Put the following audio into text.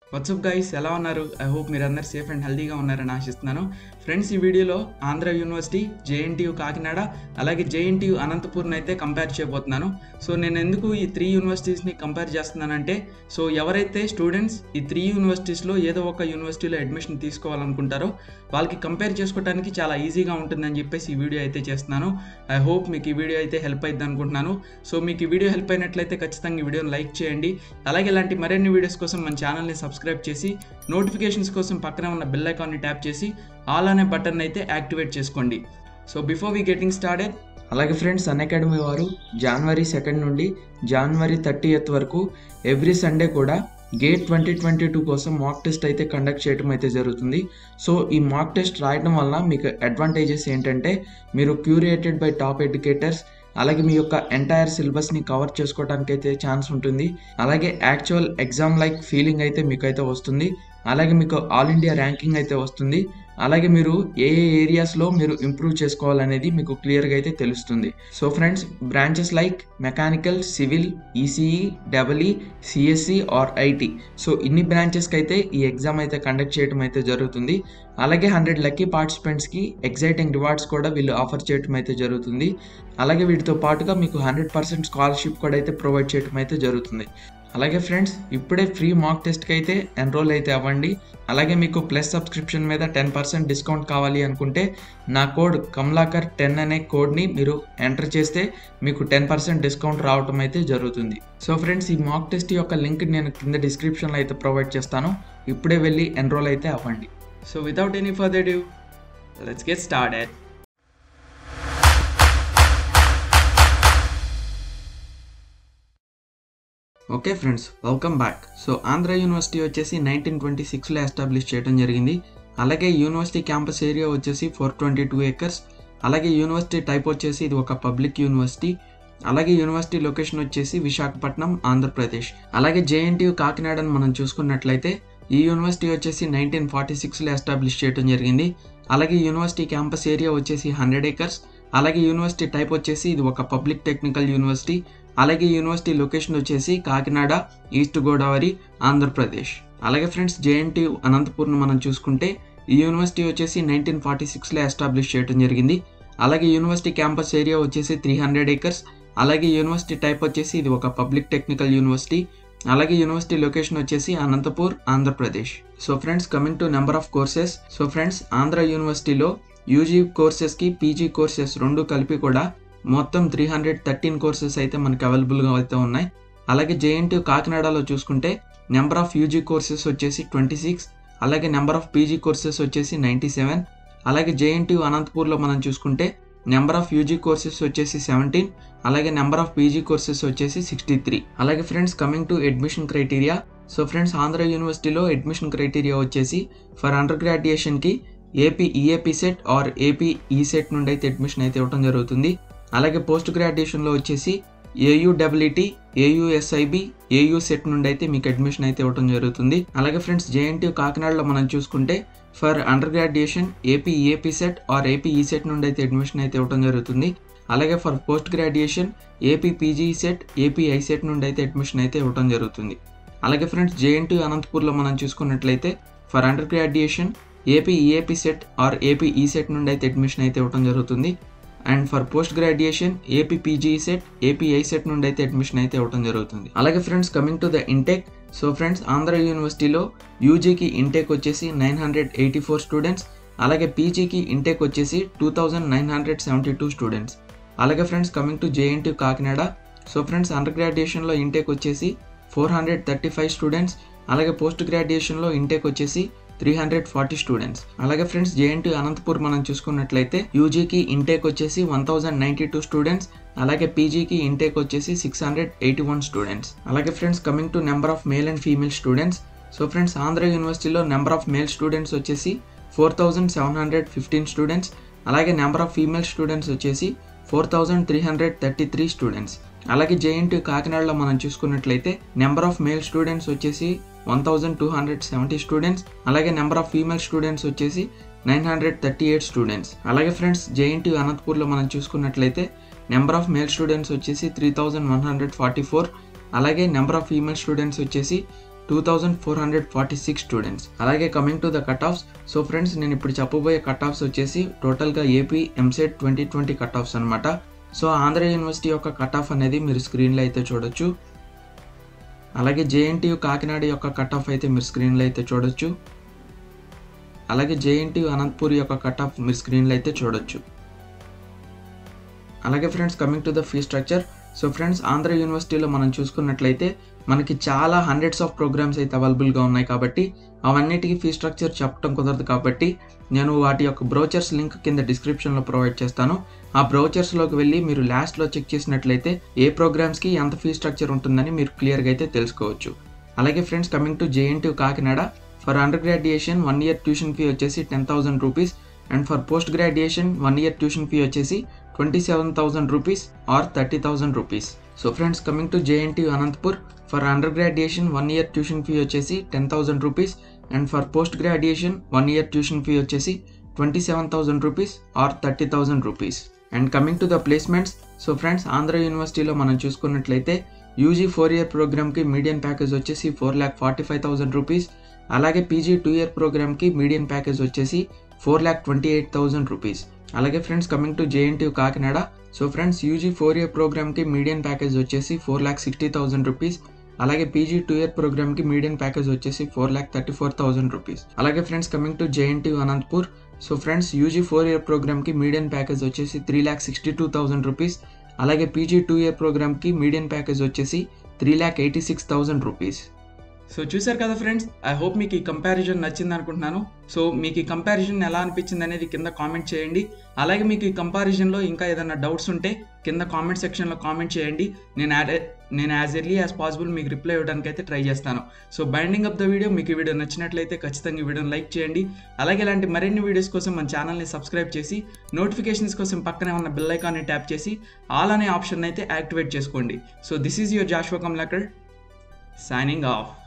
WhatsApp guys ఎలా ఉన్నారు I hope మీరు అందరు సేఫ్ అండ్ హెల్తీగా ఉన్నారని ఆశిస్తున్నాను ఫ్రెండ్స్ ఈ వీడియోలో ఆంధ్ర యూనివర్సిటీ జేఎన్టీయు కాకినాడ అలాగే జేఎన్టీయు అనంతపూర్ని అయితే కంపేర్ చేయబోతున్నాను సో నేను ఎందుకు ఈ త్రీ యూనివర్సిటీస్ని కంపేర్ చేస్తున్నానంటే సో ఎవరైతే స్టూడెంట్స్ ఈ త్రీ యూనివర్సిటీస్లో ఏదో ఒక యూనివర్సిటీలో అడ్మిషన్ తీసుకోవాలనుకుంటారో వాళ్ళకి కంపేర్ చేసుకోవడానికి చాలా ఈజీగా ఉంటుందని చెప్పేసి ఈ వీడియో అయితే చేస్తున్నాను ఐ హోప్ మీకు ఈ వీడియో అయితే హెల్ప్ అయింది అనుకుంటున్నాను సో మీకు ఈ వీడియో హెల్ప్ అయినట్లయితే ఖచ్చితంగా ఈ వీడియోని లైక్ చేయండి అలాగే ఇలాంటి మరిన్ని వీడియోస్ కోసం మన ఛానల్ని సబ్స్క్రైబ్ చేసి నోటిఫికేషన్స్ కోసం పక్కన ఉన్న బెల్ ఐకాన్ని ట్యాప్ చేసి ఆల్ అనే బటన్ అయితే యాక్టివేట్ చేసుకోండి so before we getting started అలాగే ఫ్రెండ్స్ అన్ అకాడమీ వారు జనవరి సెకండ్ నుండి జనవరి థర్టీయత్ వరకు ఎవ్రీ సండే కూడా గేట్ ట్వంటీ ట్వంటీ టూ కోసం మాక్ టెస్ట్ అయితే కండక్ట్ చేయడం అయితే జరుగుతుంది సో ఈ మాక్ టెస్ట్ రాయడం వల్ల మీకు అడ్వాంటేజెస్ ఏంటంటే మీరు క్యూరియేటెడ్ బై టాప్ ఎడ్యుకేటర్స్ అలాగే మీ యొక్క ఎంటైర్ సిలబస్ని కవర్ చేసుకోవడానికి అయితే ఛాన్స్ ఉంటుంది అలాగే యాక్చువల్ ఎగ్జామ్ లైక్ ఫీలింగ్ అయితే మీకు అయితే వస్తుంది అలాగే మీకు ఆల్ ఇండియా ర్యాంకింగ్ అయితే వస్తుంది అలాగే మీరు ఏ ఏ ఏరియాస్లో మీరు ఇంప్రూవ్ చేసుకోవాలనేది మీకు క్లియర్గా అయితే తెలుస్తుంది so friends branches like mechanical civil ECE double E CSC or IT so ఇన్ని బ్రాంచెస్కి అయితే ఈ ఎగ్జామ్ అయితే కండక్ట్ చేయడం అయితే జరుగుతుంది అలాగే హండ్రెడ్ లక్కీ పార్టిసిపెంట్స్కి ఎగ్జైటింగ్ రివార్డ్స్ కూడా వీళ్ళు ఆఫర్ చేయడం అయితే జరుగుతుంది అలాగే వీటితో పాటుగా మీకు హండ్రెడ్ పర్సెంట్ స్కాలర్షిప్ కూడా అయితే ప్రొవైడ్ చేయడం అయితే జరుగుతుంది అలాగే ఫ్రెండ్స్ ఇప్పుడే ఫ్రీ మాక్ టెస్ట్కి అయితే ఎన్రోల్ అయితే అవ్వండి అలాగే మీకు ప్లస్ సబ్స్క్రిప్షన్ మీద టెన్ పర్సెంట్ డిస్కౌంట్ కావాలి అనుకుంటే నా కోడ్ కమలాకర్ టెన్ అనే కోడ్ని మీరు ఎంటర్ చేస్తే మీకు టెన్ పర్సెంట్ డిస్కౌంట్ రావటం అయితే జరుగుతుంది సో ఫ్రెండ్స్ ఈ మాక్ టెస్ట్ యొక్క లింక్ నేను కింద డిస్క్రిప్షన్లో అయితే ప్రొవైడ్ చేస్తాను ఇప్పుడే వెళ్ళి ఎన్రోల్ అయితే అవ్వండి so without any further due let's get started okay friends welcome back so Andhra university వచ్చేసి నైన్టీన్ ట్వంటీ సిక్స్లో ఎస్టాబ్లిష్ చేయడం జరిగింది అలాగే యూనివర్సిటీ క్యాంపస్ ఏరియా వచ్చేసి ఫోర్ ట్వంటీ టూ ఏకర్స్ అలాగే యూనివర్సిటీ టైప్ వచ్చేసి ఇది ఒక పబ్లిక్ యూనివర్సిటీ అలాగే యూనివర్సిటీ లొకేషన్ వచ్చేసి విశాఖపట్నం ఆంధ్రప్రదేశ్ అలాగే జేఎన్టీయు కాకినాడని మనం చూసుకున్నట్లయితే ఈ యూనివర్సిటీ వచ్చేసి నైన్టీన్ ఫార్టీ సిక్స్లో ఎస్టాబ్లిష్ చేయడం జరిగింది అలాగే యూనివర్సిటీ క్యాంపస్ ఏరియా వచ్చేసి హండ్రెడ్ ఏకర్స్ అలాగే యూనివర్సిటీ టైప్ వచ్చేసి ఇది ఒక పబ్లిక్ టెక్నికల్ యూనివర్సిటీ అలాగే యూనివర్సిటీ లొకేషన్ వచ్చేసి కాకినాడ ఈస్ట్ గోదావరి ఆంధ్రప్రదేశ్ అలాగే ఫ్రెండ్స్ జేఎన్టీ అనంతపూర్ను మనం చూసుకుంటే ఈ యూనివర్సిటీ వచ్చేసి నైన్టీన్ ఫార్టీ సిక్స్లో ఎస్టాబ్లిష్ చేయడం జరిగింది అలాగే యూనివర్సిటీ క్యాంపస్ ఏరియా వచ్చేసి త్రీ హండ్రెడ్ ఏకర్స్ అలాగే యూనివర్సిటీ టైప్ వచ్చేసి ఇది ఒక పబ్లిక్ టెక్నికల్ యూనివర్సిటీ అలాగే యూనివర్సిటీ లొకేషన్ వచ్చేసి Anantapur Andhra Pradesh so friends coming to number of courses so friends Andhra యూనివర్సిటీలో యూజీ కోర్సెస్కి పీజీ కోర్సెస్ రెండు కలిపి కూడా మొత్తం త్రీ హండ్రెడ్ థర్టీన్ కోర్సెస్ అయితే మనకి అవైలబుల్గా అయితే ఉన్నాయి అలాగే జేఎన్టీ కాకినాడలో చూసుకుంటే నెంబర్ ఆఫ్ యూజీ కోర్సెస్ వచ్చేసి ట్వంటీ సిక్స్ అలాగే నెంబర్ ఆఫ్ పీజీ కోర్సెస్ వచ్చేసి నైంటీ సెవెన్ అలాగే జేఎన్టీ అనంతపూర్లో మనం చూసుకుంటే నెంబర్ ఆఫ్ యూజీ కోర్సెస్ వచ్చేసి సెవెంటీన్ అలాగే నెంబర్ ఆఫ్ పీజీ కోర్సెస్ వచ్చేసి సిక్స్టీ త్రీ అలాగే friends coming to admission criteria so friends Andhra యూనివర్సిటీలో అడ్మిషన్ క్రైటీరియా వచ్చేసి ఫర్ అండర్ గ్రాడ్యుయేషన్కి AP EAP CET or AP E CET నుండి అయితే అడ్మిషన్ అయితే ఇవ్వడం జరుగుతుంది అలాగే పోస్ట్ గ్రాడ్యుయేషన్లో వచ్చేసి ఏయుడబ్ల్యూటీ ఏయుఎస్ఐబి ఏయు సెట్ నుండి అయితే మీకు అడ్మిషన్ అయితే ఇవ్వడం జరుగుతుంది అలాగే ఫ్రెండ్స్ జేఎన్టీ కాకినాడలో మనం చూసుకుంటే for under graduation AP AP CET or AP E CET నుండి అయితే అడ్మిషన్ అయితే ఇవ్వడం జరుగుతుంది అలాగే for post graduation AP PG CET AP I CET నుండి అయితే అడ్మిషన్ అయితే ఇవ్వడం జరుగుతుంది అలాగే ఫ్రెండ్స్ జేఎన్టీ అనంతపూర్లో మనం చూసుకున్నట్లయితే for under graduation AP EAP CET or AP E CET నుండి అయితే అడ్మిషన్ అయితే ఇవ్వడం జరుగుతుంది and for post graduation AP PG CET AP I CET నుండి అయితే అడ్మిషన్ అయితే ఇవ్వడం జరుగుతుంది అలాగే friends coming to the intake so friends Andhra యూనివర్సిటీలో యూజీకి ఇంటెక్ వచ్చేసి nine hundred eighty four students అలాగే పీజీకి ఇంటెక్ వచ్చేసి two thousand nine hundred seventy two students అలాగే friends coming to JNT Kakinada so friends under గ్రాడ్యుయేషన్లో ఇంటెక్ వచ్చేసి four hundred thirty five students అలాగే పోస్ట్ గ్రాడ్యుయేషన్లో ఇంటెక్ వచ్చేసి త్రీ హండ్రెడ్ ఫార్టీ స్టూడెంట్స్ అలాగే ఫ్రెండ్స్ జేఎన్టీ అనంతపూర్ మనం చూసుకున్నట్లయితే యూజీకి ఇంటేక్ వచ్చేసి one thousand ninety two students అలాగే పీజీకి ఇంటేక్ వచ్చేసి six hundred eighty one students అలాగే friends coming to number of male and female students so friends Andhra యూనివర్సిటీలో నెంబర్ ఆఫ్ మేల్ స్టూడెంట్స్ వచ్చేసి four thousand seven hundred fifteen students అలాగే number of female students వచ్చేసి four thousand three hundred thirty three students అలాగే JNT కాకినాడలో మనం చూసుకున్నట్లయితే number of male students వచ్చేసి one thousand two hundred seventy students అలాగే number of female students వచ్చేసి nine hundred thirty eight students అలాగే friends JNT అనంతపూర్లో మనం చూసుకున్నట్లయితే నెంబర్ ఆఫ్ మేల్ స్టూడెంట్స్ వచ్చేసి three thousand one hundred forty four అలాగే number of female students వచ్చేసి two thousand four hundred forty six students అలాగే coming to the cut offs so friends నేను ఇప్పుడు చెప్పబోయే కట్ ఆఫ్స్ వచ్చేసి టోటల్గా AP EAMCET twenty twenty cut offs అనమాట so Andhra university యొక్క కట్ ఆఫ్ అనేది మీరు స్క్రీన్లో అయితే చూడొచ్చు అలాగే జేఎన్టీయు కాకినాడ యొక్క కట్ ఆఫ్ అయితే మీరు స్క్రీన్లో అయితే చూడొచ్చు అలాగే జేఎన్టీయు అనంతపూర్ యొక్క కట్ ఆఫ్ మీరు స్క్రీన్లో అయితే చూడొచ్చు అలాగే friends coming to the fee structure so friends Andhra యూనివర్సిటీలో మనం చూసుకున్నట్లయితే మనకి చాలా హండ్రెడ్స్ ఆఫ్ ప్రోగ్రామ్స్ అయితే అవైలబుల్గా ఉన్నాయి కాబట్టి అవన్నిటికీ ఫీ స్ట్రక్చర్ చెప్పడం కుదరదు కాబట్టి నేను వాటి యొక్క బ్రోచర్స్ లింక్ కింద డిస్క్రిప్షన్లో ప్రొవైడ్ చేస్తాను ఆ బ్రౌచర్స్లోకి వెళ్ళి మీరు లాస్ట్లో చెక్ చేసినట్లయితే ఏ ప్రోగ్రామ్స్కి ఎంత ఫీ స్ట్రక్చర్ ఉంటుందని మీరు క్లియర్గా అయితే తెలుసుకోవచ్చు అలాగే friends coming to JNT Kakinada for under graduation one year tuition fee వచ్చేసి ten thousand rupees and for post graduation one year tuition fee వచ్చేసి twenty seven thousand rupees or thirty thousand rupees so friends coming to JNT Anantapur for under graduation one year tuition fee వచ్చేసి ten thousand rupees and for post graduation one year tuition fee వచ్చేసి twenty seven thousand rupees or thirty thousand rupees and coming to the placements so friends Andhra యూనివర్సిటీలో మనం చూసుకున్నట్లయితే UG four year ప్రోగ్రామ్కి medium package వచ్చేసి four lakh forty five thousand rupees అలాగే PG two year ప్రోగ్రామ్కి medium package వచ్చేసి four lakh twenty eight thousand rupees అలాగే friends coming to JNT Kakinada so friends UG four year ప్రోగ్రామ్కి మీడియం ప్యాకేజ్ వచ్చేసి four lakh sixty thousand rupees అలాగే PG two year ప్రోగ్రామ్కి medium package వచ్చేసి four lakh thirty four thousand rupees అలాగే friends coming to JNT Anantapur so friends UG four year ప్రోగ్రామ్కి medium package వచ్చేసి three lakh sixty two thousand rupees అలాగే PG two year ప్రోగ్రామ్కి medium package వచ్చేసి three lakh eighty six thousand rupees so చూసారు కదా friends I hope మీకు ఈ కంపారిజన్ నచ్చింది అనుకుంటున్నాను సో మీకు ఈ కంపారిజన్ ఎలా అనిపించింది అనేది కింద కామెంట్ చేయండి అలాగే మీకు ఈ కంపారిజన్లో ఇంకా ఏదైనా డౌట్స్ ఉంటే కింద కామెంట్ సెక్షన్లో కామెంట్ చేయండి నేను యాడ్ నేను యాజ్ ఎర్లీ యాజ్ పాసిబుల్ మీకు రిప్లై ఇవ్వడానికి అయితే ట్రై చేస్తాను so binding of the video మీకు ఈ వీడియో నచ్చినట్లయితే ఖచ్చితంగా ఈ వీడియోని లైక్ చేయండి అలాగే ఇలాంటి మరిన్ని వీడియోస్ కోసం మన ఛానల్ని సబ్స్క్రైబ్ చేసి నోటిఫికేషన్స్ కోసం పక్కనే ఉన్న బెల్ ఐకాన్ని ట్యాప్ చేసి ఆల్ అనే ఆప్షన్ అయితే యాక్టివేట్ చేసుకోండి so this is your Joshua Kamlakar signing of